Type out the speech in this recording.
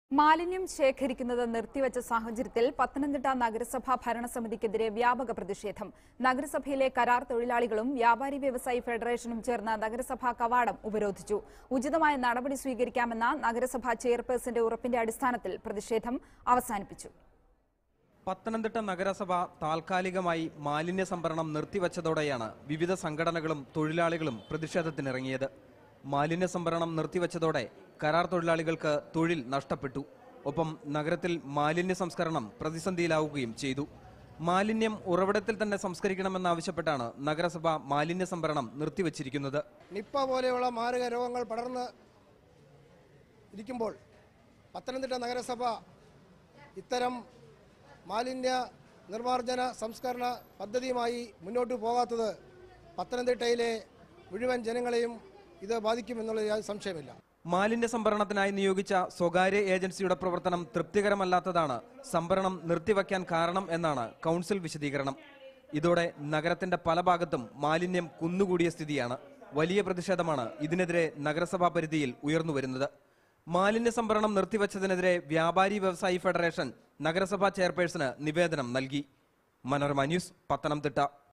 മാലിന്യം ശേഖരിക്കുന്നത് നിർത്തിവച്ച സാഹചര്യത്തിൽ പത്തനംതിട്ട നഗരസഭാ ഭരണസമിതിക്കെതിരെ വ്യാപക പ്രതിഷേധം നഗരസഭയിലെ കരാർ തൊഴിലാളികളും വ്യാപാരി വ്യവസായി ഫെഡറേഷനും ചേർന്ന് നഗരസഭാ കവാടം ഉപരോധിച്ചു ഉചിതമായ നടപടി സ്വീകരിക്കാമെന്ന നഗരസഭാ ചെയർപേഴ്സന്റെ ഉറപ്പിന്റെ അടിസ്ഥാനത്തിൽ പ്രതിഷേധം അവസാനിപ്പിച്ചു പത്തനംതിട്ട നഗരസഭ താൽക്കാലികമായി മാലിന്യ സംഭരണം നിർത്തിവച്ചതോടെയാണ് വിവിധ സംഘടനകളും തൊഴിലാളികളും പ്രതിഷേധത്തിനിറങ്ങിയത് മാലിന്യ സംഭരണം നിർത്തിവച്ചതോടെ കരാർ തൊഴിലാളികൾക്ക് തൊഴിൽ നഷ്ടപ്പെട്ടു ഒപ്പം നഗരത്തിൽ മാലിന്യ സംസ്കരണം പ്രതിസന്ധിയിലാവുകയും ചെയ്തു മാലിന്യം ഉറവിടത്തിൽ തന്നെ സംസ്കരിക്കണമെന്നാവശ്യപ്പെട്ടാണ് നഗരസഭ മാലിന്യ സംഭരണം നിർത്തിവച്ചിരിക്കുന്നത് നിപ്പ പോലെയുള്ള മാരക രോഗങ്ങൾ പടർന്ന് ഇരിക്കുമ്പോൾ പത്തനംതിട്ട നഗരസഭ ഇത്തരം മാലിന്യ നിർമ്മാർജ്ജന സംസ്കരണ പദ്ധതിയുമായി മുന്നോട്ട് പോകാത്തത് പത്തനംതിട്ടയിലെ മുഴുവൻ ജനങ്ങളെയും ഇത് ബാധിക്കുമെന്നുള്ള യാതൊരു സംശയമില്ല മാലിന്യ സംഭരണത്തിനായി നിയോഗിച്ച സ്വകാര്യ ഏജൻസിയുടെ പ്രവർത്തനം തൃപ്തികരമല്ലാത്തതാണ് സംഭരണം നിർത്തിവെക്കാൻ കാരണം എന്നാണ് കൗൺസിൽ വിശദീകരണം ഇതോടെ നഗരത്തിന്റെ പല ഭാഗത്തും മാലിന്യം കുന്നുകൂടിയ സ്ഥിതിയാണ് വലിയ പ്രതിഷേധമാണ് ഇതിനെതിരെ നഗരസഭാ പരിധിയിൽ ഉയർന്നുവരുന്നത് മാലിന്യ സംഭരണം നിർത്തിവച്ചതിനെതിരെ വ്യാപാരി വ്യവസായി ഫെഡറേഷൻ നഗരസഭാ ചെയർപേഴ്സണ് നിവേദനം നൽകി മനോരമ ന്യൂസ് പത്തനംതിട്ട